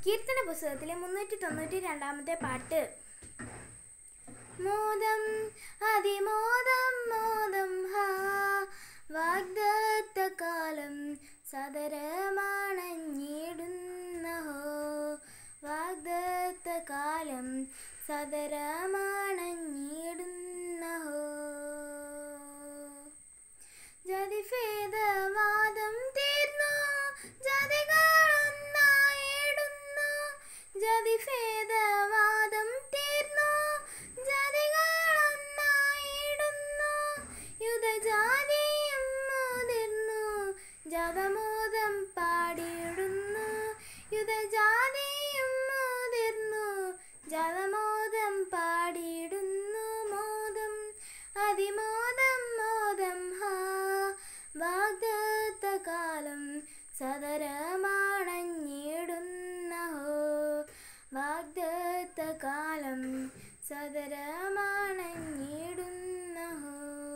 കീർത്തന പുസ്തകത്തിലെ മുന്നൂറ്റി തൊണ്ണൂറ്റി രണ്ടാമത്തെ പാട്ട് മോദം അതിമോദം മോദം ഹാ വാഗ്ദത്ത കാലം സദരമാണഞ്ഞിടുന്നഹോ വാഗ്ദത്ത കാലം സദരമാണഞ്ഞിടുന്നഹോ ജതിഭേദവാദം തീർന്നു ജതികളൊന്നായിടുന്നു ജതിഭേദവാദം തീർന്നു ജതികളൊന്നായിടുന്നു യുധജാതിയും മുതിർന്നു ജതമോദം പാടിയിടുന്നു യുധജാതിയും മുതിർന്നു ജതമോദം പാടിയിടുന്നു മോദം അതിമോദം മോദം ഹാ വാഗ്ദത്ത കാലം സദരമാണഞ്ഞിടുന്നഹോ വാഗ്ദത്ത കാലം സദരമാണഞ്ഞിടുന്നഹോ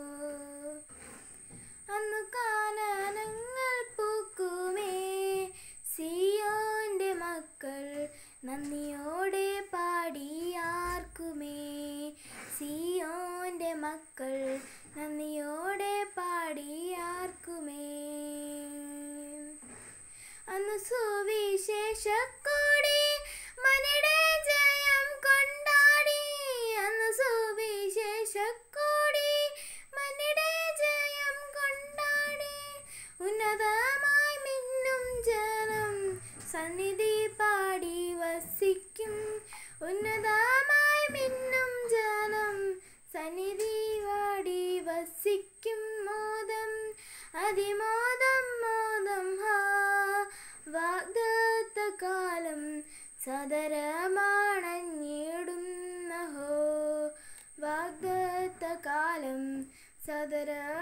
അന്നു കാനനങ്ങൾ പൂക്കുമേ സിയോന്റെ മക്കൾ നന്ദിയോടെ പാടിയാർക്കുമേ സിയോന്റെ മക്കൾ നന്ദിയോടെ പാടിയാർക്കുമേ അന്ന് സുവിശേഷക്കൂടി മനിടെ ജയം കൊണ്ടാടി അന്ന് സുവിശേഷക്കൂടി മനിടെ ജയം കൊണ്ടാടി ഉന്നതമായി മിന്നും ജനം സന്നിധി പാടി വസിക്കും ഉന്നതമായി മിന്നും ജനം സന്നിധി പാടി വസിക്കും മോദം അതിമോദം മോദം ഹാ വാഗ്ദത്ത കാലം സദരമാണഞ്ഞിടുന്നഹോ വാഗ്ദത്ത കാലം സദര